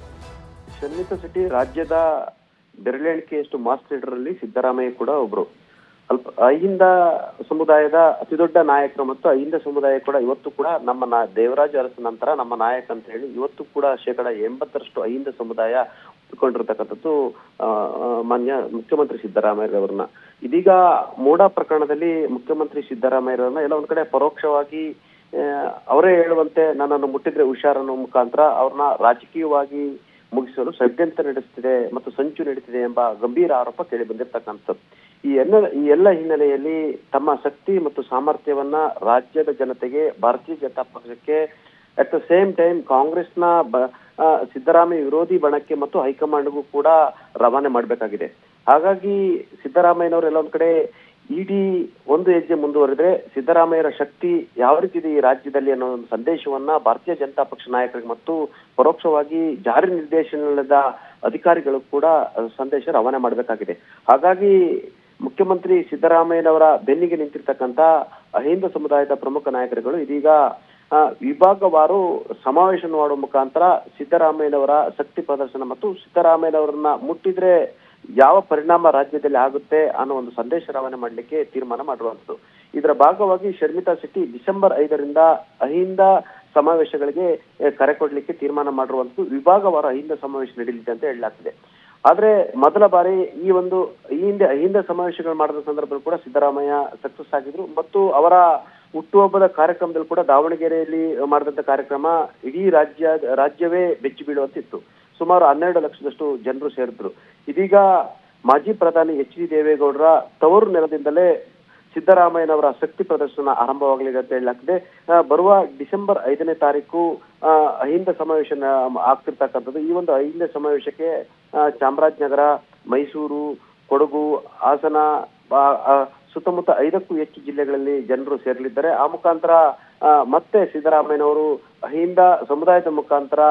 ಶರ್ಮಿತಾ ಶೆಟ್ಟಿ ರಾಜ್ಯದ ಬೆರಳೆಣಿಕೆಯಷ್ಟು ಮಾಸ್ ಲೀಡರ್ ಅಲ್ಲಿ ಸಿದ್ದರಾಮಯ್ಯ ಕೂಡ ಒಬ್ರು ಅಲ್ಪ ಅಹಿಂದ ಸಮುದಾಯದ ಅತಿ ದೊಡ್ಡ ನಾಯಕರು ಮತ್ತು ಅಹಿಂದ ಸಮುದಾಯ ಕೂಡ ಇವತ್ತು ಕೂಡ ನಮ್ಮ ನಾ ದೇವರಾಜ ಅರಸ ನಂತರ ನಮ್ಮ ನಾಯಕ ಅಂತ ಹೇಳಿ ಇವತ್ತು ಕೂಡ ಶೇಕಡ ಎಂಬತ್ತರಷ್ಟು ಅಹಿಂದ ಸಮುದಾಯ ಒಪ್ಪಿಕೊಂಡಿರ್ತಕ್ಕಂಥದ್ದು ಆ, ಆ, ಮಾನ್ಯ ಮುಖ್ಯಮಂತ್ರಿ ಸಿದ್ದರಾಮಯ್ಯರವ್ರನ್ನ ಇದೀಗ ಮೂಡ ಪ್ರಕರಣದಲ್ಲಿ ಮುಖ್ಯಮಂತ್ರಿ ಸಿದ್ದರಾಮಯ್ಯರವ್ರನ್ನ ಎಲ್ಲ ಒಂದ್ ಕಡೆ ಪರೋಕ್ಷವಾಗಿ ಆ, ಅವರೇ ಹೇಳುವಂತೆ ನನ್ನನ್ನು ಮುಟ್ಟಿದ್ರೆ ಹುಷಾರ್ ಅನ್ನೋ ಮುಖಾಂತರ ಅವ್ರನ್ನ ರಾಜಕೀಯವಾಗಿ ಮುಗಿಸಲು ಷಡ್ಯಂತ್ರ ನಡೆಸುತ್ತಿದೆ ಮತ್ತು ಸಂಚು ನಡೀತಿದೆ ಎಂಬ ಗಂಭೀರ ಆರೋಪ ಕೇಳಿ ಬಂದಿರತಕ್ಕಂಥದ್ದು ಈ ಎಲ್ಲ ಈ ಎಲ್ಲ ಹಿನ್ನೆಲೆಯಲ್ಲಿ ತಮ್ಮ ಶಕ್ತಿ ಮತ್ತು ಸಾಮರ್ಥ್ಯವನ್ನ ರಾಜ್ಯದ ಜನತೆಗೆ ಭಾರತೀಯ ಜನತಾ ಪಕ್ಷಕ್ಕೆ ಅಟ್ ದ ಸೇಮ್ ಟೈಮ್ ಕಾಂಗ್ರೆಸ್ನ ಬ- ಆ, ಸಿದ್ದರಾಮಯ್ಯ ವಿರೋಧಿ ಬಣಕ್ಕೆ ಮತ್ತು ಹೈಕಮಾಂಡ್ಗೂ ಕೂಡ ರವಾನೆ ಮಾಡಬೇಕಾಗಿದೆ ಹಾಗಾಗಿ ಸಿದ್ದರಾಮಯ್ಯನವರು ಎಲ್ಲ ಒಂದ್ ಕಡೆ ಇಡೀ ಒಂದು ಹೆಜ್ಜೆ ಮುಂದುವರೆದ್ರೆ ಸಿದ್ದರಾಮಯ್ಯರ ಶಕ್ತಿ ಯಾವ ರೀತಿ ಇದೆ ಈ ರಾಜ್ಯದಲ್ಲಿ ಅನ್ನೋ ಒಂದು ಸಂದೇಶವನ್ನ ಭಾರತೀಯ ಜನತಾ ಪಕ್ಷ ನಾಯಕರಿಗೆ ಮತ್ತು ಪರೋಕ್ಷವಾಗಿ ಜಾರಿ ನಿರ್ದೇಶನದ ಅಧಿಕಾರಿಗಳು ಕೂಡ ಅಹ್, ಸಂದೇಶ ರವಾನೆ ಮಾಡಬೇಕಾಗಿದೆ ಹಾಗಾಗಿ ಮುಖ್ಯಮಂತ್ರಿ ಸಿದ್ದರಾಮಯ್ಯನವರ ಬೆನ್ನಿಗೆ ನಿಂತಿರ್ತಕ್ಕಂತ ಅಹಿಂದ ಸಮುದಾಯದ ಪ್ರಮುಖ ನಾಯಕರುಗಳು ಇದೀಗ ಆ, ವಿಭಾಗವಾರು ಸಮಾವೇಶ ಮಾಡುವ ಮುಖಾಂತರ ಸಿದ್ದರಾಮಯ್ಯನವರ ಶಕ್ತಿ ಪ್ರದರ್ಶನ ಮತ್ತು ಸಿದ್ದರಾಮಯ್ಯನವರನ್ನ ಮುಟ್ಟಿದ್ರೆ ಯಾವ ಪರಿಣಾಮ ರಾಜ್ಯದಲ್ಲಿ ಆಗುತ್ತೆ ಅನ್ನೋ ಒಂದು ಸಂದೇಶ ರವಾನೆ ಮಾಡಲಿಕ್ಕೆ ತೀರ್ಮಾನ ಮಾಡಿರುವಂತದ್ದು ಇದರ ಭಾಗವಾಗಿ ಶರ್ಮಿತಾ ಶೆಟ್ಟಿ ಡಿಸೆಂಬರ್ ಐದರಿಂದ ಅಹಿಂದ ಸಮಾವೇಶಗಳಿಗೆ ಎ, ಕರೆ ಕೊಡ್ಲಿಕ್ಕೆ ತೀರ್ಮಾನ ಮಾಡಿರುವಂತದ್ದು ವಿಭಾಗವಾರು ಅಹಿಂದ ಸಮಾವೇಶ ನಡೆಯಲಿದೆ ಅಂತ ಹೇಳಲಾಗ್ತಿದೆ ಆದ್ರೆ ಮೊದಲ ಬಾರಿ ಈ ಒಂದು ಈ ಹಿಂದೆ ಅಹಿಂದ ಸಮಾವೇಶಗಳು ಮಾಡಿದ ಸಂದರ್ಭದಲ್ಲಿ ಕೂಡ ಸಿದ್ದರಾಮಯ್ಯ ಸಕ್ಸಸ್ ಆಗಿದ್ರು ಮತ್ತು ಅವರ ಹುಟ್ಟುಹಬ್ಬದ ಕಾರ್ಯಕ್ರಮದಲ್ಲಿ ಕೂಡ ದಾವಣಗೆರೆಯಲ್ಲಿ ಮಾಡಿದಂತ ಕಾರ್ಯಕ್ರಮ ಇಡೀ ರಾಜ್ಯ ರಾಜ್ಯವೇ ಬೆಚ್ಚಿ ಬೀಳುವಂತಿತ್ತು ಸುಮಾರು ಹನ್ನೆರಡು ಲಕ್ಷದಷ್ಟು ಜನರು ಸೇರಿದ್ರು ಇದೀಗ ಮಾಜಿ ಪ್ರಧಾನಿ ಎಚ್ ಡಿ ದೇವೇಗೌಡರ ತವರು ನೆಲದಿಂದಲೇ ಸಿದ್ದರಾಮಯ್ಯನವರ ಶಕ್ತಿ ಪ್ರದರ್ಶನ ಆರಂಭವಾಗಲಿದೆ ಅಂತ ಹೇಳಲಾಗ್ತಿದೆ ಆ, ಬರುವ ಡಿಸೆಂಬರ್ ಐದನೇ ತಾರೀಕು ಆ, ಅಹಿಂದ ಸಮಾವೇಶ ನ- ಆಗ್ತಿರ್ತಕ್ಕಂಥದ್ದು ಈ ಒಂದು ಅಹಿಂದ ಸಮಾವೇಶಕ್ಕೆ ಆ, ಚಾಮರಾಜನಗರ ಮೈಸೂರು ಕೊಡಗು ಹಾಸನ ಆ, ಆ, ಸುತ್ತಮುತ್ತ ಐದಕ್ಕೂ ಹೆಚ್ಚು ಜಿಲ್ಲೆಗಳಲ್ಲಿ ಜನರು ಸೇರಲಿದ್ದಾರೆ ಆ ಮುಖಾಂತರ ಆ, ಮತ್ತೆ ಸಿದ್ದರಾಮಯ್ಯನವರು ಅಹಿಂದ ಸಮುದಾಯದ ಮುಖಾಂತರ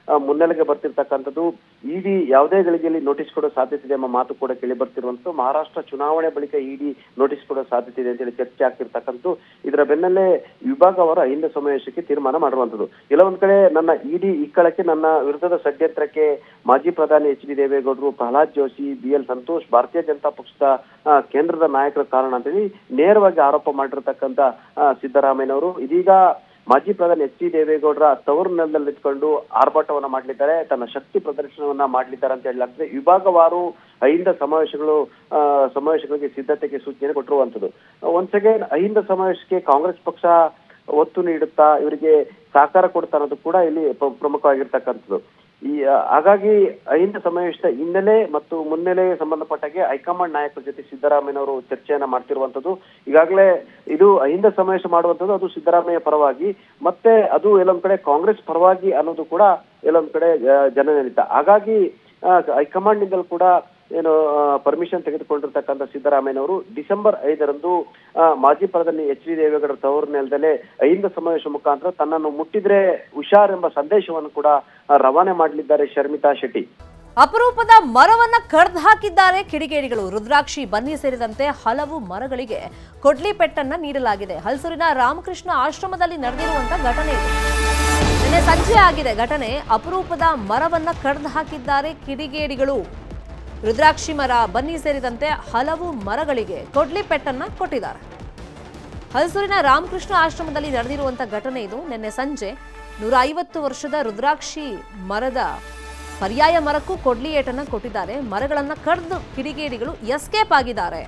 ಆ, ಮುನ್ನೆಲೆಗೆ ಬರ್ತಿರ್ತಕ್ಕಂಥದ್ದು ಇಡಿ ಯಾವುದೇ ಗಳಿಗೆಯಲ್ಲಿ ನೋಟಿಸ್ ಕೊಡೋ ಸಾಧ್ಯತೆ ಇದೆ ಎಂಬ ಮಾತು ಕೂಡ ಕೇಳಿ ಬರ್ತಿರುವಂತದ್ದು ಮಹಾರಾಷ್ಟ್ರ ಚುನಾವಣೆ ಬಳಿಕ ಇಡಿ ನೋಟಿಸ್ ಕೊಡೋ ಸಾಧ್ಯತೆ ಇದೆ ಅಂತೇಳಿ ಚರ್ಚೆ ಆಗ್ತಿರ್ತಕ್ಕಂಥದ್ದು ಇದರ ಬೆನ್ನಲ್ಲೇ ವಿಭಾಗವಾರ ಅಹಿಂದ ಸಮಾವೇಶಕ್ಕೆ ತೀರ್ಮಾನ ಮಾಡಿರುವಂತದ್ದು ಇಲ್ಲ ಒಂದ್ ಕಡೆ ನನ್ನ ಇಡಿ ಇಕ್ಕಳಕ್ಕೆ ನನ್ನ ವಿರುದ್ಧದ ಷಡ್ಯಂತ್ರಕ್ಕೆ ಮಾಜಿ ಪ್ರಧಾನಿ ಎಚ್ ಡಿ ದೇವೇಗೌಡರು ಪ್ರಹ್ಲಾದ್ ಜೋಶಿ ಬಿ ಎಲ್ ಸಂತೋಷ್ ಭಾರತೀಯ ಜನತಾ ಪಕ್ಷದ ಆ, ಕೇಂದ್ರದ ನಾಯಕರ ಕಾರಣ ಅಂತೇಳಿ ನೇರವಾಗಿ ಆರೋಪ ಮಾಡಿರ್ತಕ್ಕಂಥ ಆ, ಸಿದ್ದರಾಮಯ್ಯನವರು ಇದೀಗ ಮಾಜಿ ಪ್ರಧಾನಿ ಎಚ್ ಡಿ ದೇವೇಗೌಡರ ತವರು ನೆಲದಲ್ಲಿ ನಿಂತ್ಕೊಂಡು ಆರ್ಭಟವನ್ನ ಮಾಡಲಿದ್ದಾರೆ ತನ್ನ ಶಕ್ತಿ ಪ್ರದರ್ಶನವನ್ನ ಮಾಡಲಿದ್ದಾರೆ ಅಂತ ಹೇಳಲಾಗ್ತದೆ ವಿಭಾಗವಾರು ಅಹಿಂದ ಸಮಾವೇಶಗಳು ಆ, ಸಮಾವೇಶಗಳಿಗೆ ಸಿದ್ಧತೆಗೆ ಸೂಚನೆ ಕೊಟ್ಟಿರುವಂತದ್ದು ಒನ್ಸ್ ಅಗೇನ್ ಅಹಿಂದ ಸಮಾವೇಶಕ್ಕೆ ಕಾಂಗ್ರೆಸ್ ಪಕ್ಷ ಒತ್ತು ನೀಡುತ್ತಾ ಇವರಿಗೆ ಸಹಕಾರ ಕೊಡ್ತಾ ಅನ್ನೋದು ಕೂಡ ಇಲ್ಲಿ ಪ್ರ- ಪ್ರಮುಖವಾಗಿರ್ತಕ್ಕಂಥದ್ದು ಈ ಆ, ಹಾಗಾಗಿ ಅಹಿಂದ ಸಮಾವೇಶದ ಹಿನ್ನೆಲೆ ಮತ್ತು ಮುನ್ನೆಲೆಗೆ ಸಂಬಂಧಪಟ್ಟಾಗೆ ಹೈಕಮಾಂಡ್ ನಾಯಕರ ಜೊತೆ ಸಿದ್ದರಾಮಯ್ಯನವರು ಚರ್ಚೆಯನ್ನ ಮಾಡ್ತಿರುವಂತದ್ದು ಈಗಾಗಲೇ ಇದು ಅಹಿಂದ ಸಮಾವೇಶ ಮಾಡುವಂತದ್ದು ಅದು ಸಿದ್ದರಾಮಯ್ಯ ಪರವಾಗಿ ಮತ್ತೆ ಅದು ಎಲ್ಲೊಂದ್ ಕಡೆ ಕಾಂಗ್ರೆಸ್ ಪರವಾಗಿ ಅನ್ನೋದು ಕೂಡ ಎಲ್ಲೊಂದ್ ಕಡೆ ಆ, ಜನನಿರಿತ ಹಾಗಾಗಿ ಆ, ಹೈಕಮಾಂಡ್ ನಿಂದಲೂ ಕೂಡ ಏನು ಪರ್ಮಿಷನ್ ತೆಗೆದುಕೊಂಡಿರ್ತಕ್ಕಂಥ ಸಿದ್ದರಾಮಯ್ಯನವರು ಡಿಸೆಂಬರ್ ಐದರಂದು ಆ, ಮಾಜಿ ಪ್ರಧಾನಿ ಎಚ್ ಡಿ ದೇವೇಗೌಡರ ತವರು ನೆಲದಲ್ಲೇ ಅಹಿಂದ ಸಮಾವೇಶ ಮುಖಾಂತರ ತನ್ನನ್ನು ಮುಟ್ಟಿದ್ರೆ ಹುಷಾರ್ ಎಂಬ ಸಂದೇಶವನ್ನು ಕೂಡ ಆ, ರವಾನೆ ಮಾಡಲಿದ್ದಾರೆ ಶರ್ಮಿತಾ ಶೆಟ್ಟಿ ಅಪರೂಪದ ಮರವನ್ನ ಕಡ್ದು ಹಾಕಿದ್ದಾರೆ ಕಿಡಿಗೇಡಿಗಳು ರುದ್ರಾಕ್ಷಿ ಬನ್ನಿ ಸೇರಿದಂತೆ ಹಲವು ಮರಗಳಿಗೆ ಕೊಡ್ಲಿ ಪೆಟ್ಟನ್ನ ನೀಡಲಾಗಿದೆ ಹಲಸೂರಿನ ರಾಮಕೃಷ್ಣ ಆಶ್ರಮದಲ್ಲಿ ನಡೆದಿರುವಂತ ಘಟನೆ ಇದು ನಿನ್ನೆ ಸಂಜೆ ಆಗಿದೆ ಘಟನೆ ಅಪರೂಪದ ಮರವನ್ನ ಕಡ್ದು ಹಾಕಿದ್ದಾರೆ ಕಿಡಿಗೇಡಿಗಳು ರುದ್ರಾಕ್ಷಿ ಮರ ಬನ್ನಿ ಸೇರಿದಂತೆ ಹಲವು ಮರಗಳಿಗೆ ಕೊಡ್ಲಿ ಪೆಟ್ಟನ್ನ ಕೊಟ್ಟಿದ್ದಾರೆ ಹಲಸೂರಿನ ರಾಮಕೃಷ್ಣ ಆಶ್ರಮದಲ್ಲಿ ನಡೆದಿರುವಂತ ಘಟನೆ ಇದು ನಿನ್ನೆ ಸಂಜೆ ನೂರ ಐವತ್ತು ವರ್ಷದ ರುದ್ರಾಕ್ಷಿ ಮರದ ಪರ್ಯಾಯ ಮರಕ್ಕೂ ಕೊಡ್ಲಿ ಏಟನ್ನ ಕೊಟ್ಟಿದ್ದಾರೆ ಮರಗಳನ್ನ ಕಡ್ದು ಕಿಡಿಗೇಡಿಗಳು ಎಸ್ಕೇಪ್ ಆಗಿದ್ದಾರೆ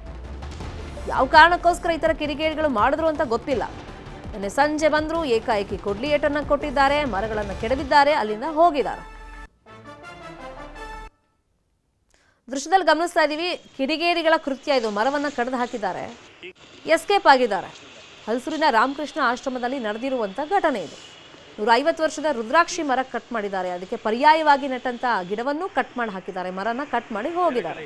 ಯಾವ ಕಾರಣಕ್ಕೋಸ್ಕರ ಈ ತರ ಕಿಡಿಗೇಡಿಗಳು ಮಾಡಿದ್ರು ಅಂತ ಗೊತ್ತಿಲ್ಲ ನಿನ್ನೆ ಸಂಜೆ ಬಂದ್ರು ಏಕಾಏಕಿ ಕೊಡ್ಲಿ ಏಟನ್ನ ಕೊಟ್ಟಿದ್ದಾರೆ ಮರಗಳನ್ನ ಕೆಡವಿದ್ದಾರೆ ಅಲ್ಲಿಂದ ಹೋಗಿದ್ದಾರೆ ದೃಶ್ಯದಲ್ಲಿ ಗಮನಿಸ್ತಾ ಇದ್ದೀವಿ ಕಿಡಿಗೇಡಿಗಳ ಕೃತ್ಯ ಇದು ಮರವನ್ನ ಕಡ್ದು ಹಾಕಿದ್ದಾರೆ ಎಸ್ಕೇಪ್ ಆಗಿದ್ದಾರೆ ಹಲಸೂರಿನ ರಾಮಕೃಷ್ಣ ಆಶ್ರಮದಲ್ಲಿ ನಡೆದಿರುವಂತ ಘಟನೆ ಇದು ನೂರ ಐವತ್ತು ವರ್ಷದ ರುದ್ರಾಕ್ಷಿ ಮರ ಕಟ್ ಮಾಡಿದ್ದಾರೆ ಅದಕ್ಕೆ ಪರ್ಯಾಯವಾಗಿ ನೆಟ್ಟಂತ ಗಿಡವನ್ನು ಕಟ್ ಮಾಡಿ ಹಾಕಿದ್ದಾರೆ ಮರನ ಕಟ್ ಮಾಡಿ ಹೋಗಿದ್ದಾರೆ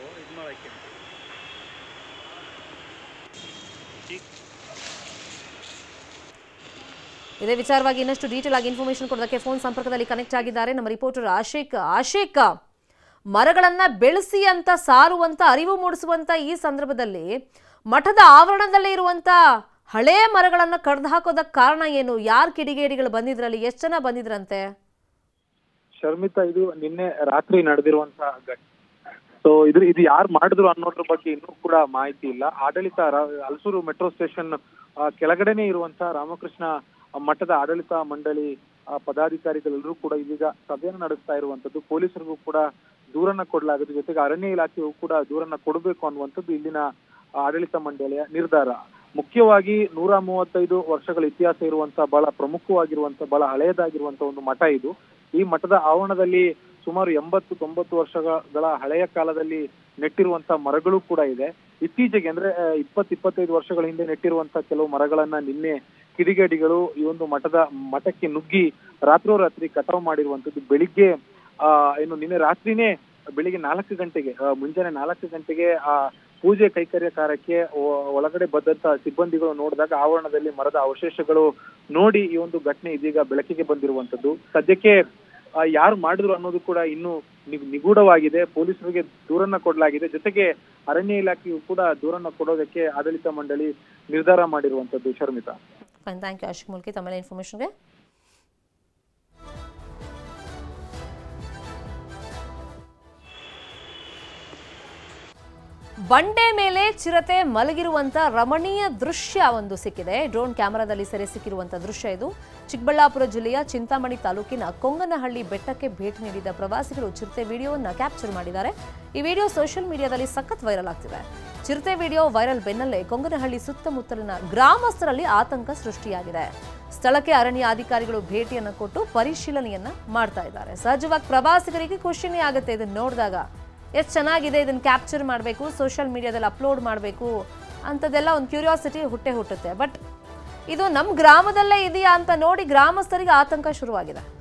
ಇದೇ ವಿಚಾರವಾಗಿ ಇನ್ನಷ್ಟು ಡೀಟೇಲ್ ಆಗಿ ಇನ್ಫಾರ್ಮೇಶನ್ ಕೊಡೋದಕ್ಕೆ ಫೋನ್ ಸಂಪರ್ಕದಲ್ಲಿ ಕನೆಕ್ಟ್ ಆಗಿದ್ದಾರೆ ನಮ್ಮ ರಿಪೋರ್ಟರ್ ಆಶಿಕ್ ಆಶಿಕ್ ಮರಗಳನ್ನ ಬೆಳೆಸಿ ಅಂತ ಸಾರುವಂತ ಅರಿವು ಮೂಡಿಸುವಂತ ಈ ಸಂದರ್ಭದಲ್ಲಿ ಮಠದ ಆವರಣದಲ್ಲೇ ಇರುವಂತ ಹಳೇ ಮರಗಳನ್ನ ಕಡ್ದು ಹಾಕೋದಕ್ಕೆ ಕಾರಣ ಏನು ಯಾರು ಕಿಡಿಗೇಡಿಗಳು ಬಂದಿದ್ರಲ್ಲಿ ಎಷ್ಟು ಜನ ಬಂದಿದ್ರಂತೆ ಶರ್ಮಿತಾ ಇದು ನಿನ್ನೆ ರಾತ್ರಿ ನಡೆದಿರುವಂತಹ ಘಟನೆ ಸೊ ಇದು ಇದು ಯಾರು ಮಾಡಿದ್ರು ಅನ್ನೋದ್ರ ಬಗ್ಗೆ ಇನ್ನೂ ಕೂಡ ಮಾಹಿತಿ ಇಲ್ಲ ಆಡಳಿತ ರ- ಹಲಸೂರು ಮೆಟ್ರೋ ಸ್ಟೇಷನ್ ಆ, ಕೆಳಗಡೆನೆ ಇರುವಂತಹ ರಾಮಕೃಷ್ಣ ಮಠದ ಆಡಳಿತ ಮಂಡಳಿ ಆ, ಪದಾಧಿಕಾರಿಗಳೆಲ್ಲರೂ ಕೂಡ ಇದೀಗ ಸಭೆಯನ್ನು ನಡೆಸ್ತಾ ಇರುವಂತದ್ದು ಪೊಲೀಸರಿಗೂ ಕೂಡ ದೂರನ್ನ ಕೊಡಲಾಗುತ್ತೆ ಜೊತೆಗೆ ಅರಣ್ಯ ಇಲಾಖೆಗೂ ಕೂಡ ದೂರನ್ನ ಕೊಡಬೇಕು ಅನ್ನುವಂಥದ್ದು ಇಲ್ಲಿನ ಆಡಳಿತ ಮಂಡಳಿಯ ನಿರ್ಧಾರ ಮುಖ್ಯವಾಗಿ ನೂರ ಮೂವತ್ತೈದು ವರ್ಷಗಳ ಇತಿಹಾಸ ಇರುವಂತ ಬಹಳ ಪ್ರಮುಖವಾಗಿರುವಂತ ಬಹಳ ಹಳೆಯದಾಗಿರುವಂತ ಒಂದು ಮಠ ಇದು ಈ ಮಠದ ಆವರಣದಲ್ಲಿ ಸುಮಾರು ಎಂಬತ್ತು ತೊಂಬತ್ತು ವರ್ಷಗಳ ಹಳೆಯ ಕಾಲದಲ್ಲಿ ನೆಟ್ಟಿರುವಂತ ಮರಗಳು ಕೂಡ ಇದೆ ಇತ್ತೀಚೆಗೆ ಅಂದ್ರೆ ಇಪ್ಪತ್ ಇಪ್ಪತ್ತೈದು ವರ್ಷಗಳ ಹಿಂದೆ ನೆಟ್ಟಿರುವಂತ ಕೆಲವು ಮರಗಳನ್ನ ನಿನ್ನೆ ಕಿಡಿಗೇಡಿಗಳು ಈ ಒಂದು ಮಠದ ಮಠಕ್ಕೆ ನುಗ್ಗಿ ರಾತ್ರೋರಾತ್ರಿ ಕಟಾವು ಮಾಡಿರುವಂತದ್ದು ಬೆಳಿಗ್ಗೆ ಆ ಏನು ನಿನ್ನೆ ರಾತ್ರಿನೇ ಬೆಳಿಗ್ಗೆ ನಾಲ್ಕು ಗಂಟೆಗೆ ಆ, ಮುಂಜಾನೆ ನಾಲ್ಕು ಗಂಟೆಗೆ ಆ ಪೂಜೆ ಕೈಕರ್ಯ ಕಾರ್ಯಕ್ಕೆ ಒ- ಒಳಗಡೆ ಬಂದಂತ ಸಿಬ್ಬಂದಿಗಳು ನೋಡಿದಾಗ ಆವರಣದಲ್ಲಿ ಮರದ ಅವಶೇಷಗಳು ನೋಡಿ ಈ ಒಂದು ಘಟನೆ ಇದೀಗ ಬೆಳಕಿಗೆ ಬಂದಿರುವಂತದ್ದು ಸದ್ಯಕ್ಕೆ ಆ, ಯಾರು ಮಾಡಿದ್ರು ಅನ್ನೋದು ಕೂಡ ಇನ್ನು ನಿ- ನಿಗೂಢವಾಗಿದೆ ಪೊಲೀಸರಿಗೆ ದೂರನ್ನ ಕೊಡಲಾಗಿದೆ ಜೊತೆಗೆ ಅರಣ್ಯ ಇಲಾಖೆಯು ಕೂಡ ದೂರನ್ನ ಕೊಡೋದಕ್ಕೆ ಆಡಳಿತ ಮಂಡಳಿ ನಿರ್ಧಾರ ಮಾಡಿರುವಂತದ್ದು Sharmita fine thank you Ashik Mulki ತಮ್ಮೆಲ್ಲ ಇನ್ಫಾರ್ಮೇಷನ್ಗೆ ಬಂಡೆ ಮೇಲೆ ಚಿರತೆ ಮಲಗಿರುವಂತ ರಮಣೀಯ ದೃಶ್ಯ ಒಂದು ಸಿಕ್ಕಿದೆ ಡ್ರೋನ್ ಕ್ಯಾಮೆರಾದಲ್ಲಿ ಸೆರೆ ಸಿಕ್ಕಿರುವಂತ ದೃಶ್ಯ ಇದು ಚಿಕ್ಕಬಳ್ಳಾಪುರ ಜಿಲ್ಲೆಯ ಚಿಂತಾಮಣಿ ತಾಲೂಕಿನ ಕೊಂಗನಹಳ್ಳಿ ಬೆಟ್ಟಕ್ಕೆ ಭೇಟಿ ನೀಡಿದ ಪ್ರವಾಸಿಗರು ಚಿರತೆ ವಿಡಿಯೋವನ್ನು ಕ್ಯಾಪ್ಚರ್ ಮಾಡಿದ್ದಾರೆ ಈ ವಿಡಿಯೋ ಸೋಷಿಯಲ್ ಮೀಡಿಯಾದಲ್ಲಿ ಸಖತ್ ವೈರಲ್ ಆಗ್ತಿದೆ ಚಿರತೆ ವಿಡಿಯೋ ವೈರಲ್ ಬೆನ್ನಲ್ಲೇ ಕೊಂಗನಹಳ್ಳಿ ಸುತ್ತಮುತ್ತಲಿನ ಗ್ರಾಮಸ್ಥರಲ್ಲಿ ಆತಂಕ ಸೃಷ್ಟಿಯಾಗಿದೆ ಸ್ಥಳಕ್ಕೆ ಅರಣ್ಯ ಅಧಿಕಾರಿಗಳು ಭೇಟಿಯನ್ನು ಕೊಟ್ಟು ಪರಿಶೀಲನೆಯನ್ನ ಮಾಡ್ತಾ ಇದ್ದಾರೆ ಸಹಜವಾಗಿ ಪ್ರವಾಸಿಗರಿಗೆ ಖುಷಿನೇ ಆಗುತ್ತೆ ಇದನ್ನ ನೋಡಿದಾಗ ಎಷ್ಟು ಚೆನ್ನಾಗಿದೆ ಇದನ್ನ ಕ್ಯಾಪ್ಚರ್ ಮಾಡಬೇಕು ಸೋಷಿಯಲ್ ಮೀಡಿಯಾದಲ್ಲಿ ಅಪ್ಲೋಡ್ ಮಾಡಬೇಕು ಅಂಥದ್ದೆಲ್ಲ ಒಂದು ಕ್ಯೂರಿಯಾಸಿಟಿ ಹುಟ್ಟೆ ಹುಟ್ಟುತ್ತೆ ಬಟ್ ಇದು ನಮ್ಮ ಗ್ರಾಮದಲ್ಲೇ ಇದೆಯಾ ಅಂತ ನೋಡಿ ಗ್ರಾಮಸ್ಥರಿಗೆ ಆತಂಕ ಶುರುವಾಗಿದೆ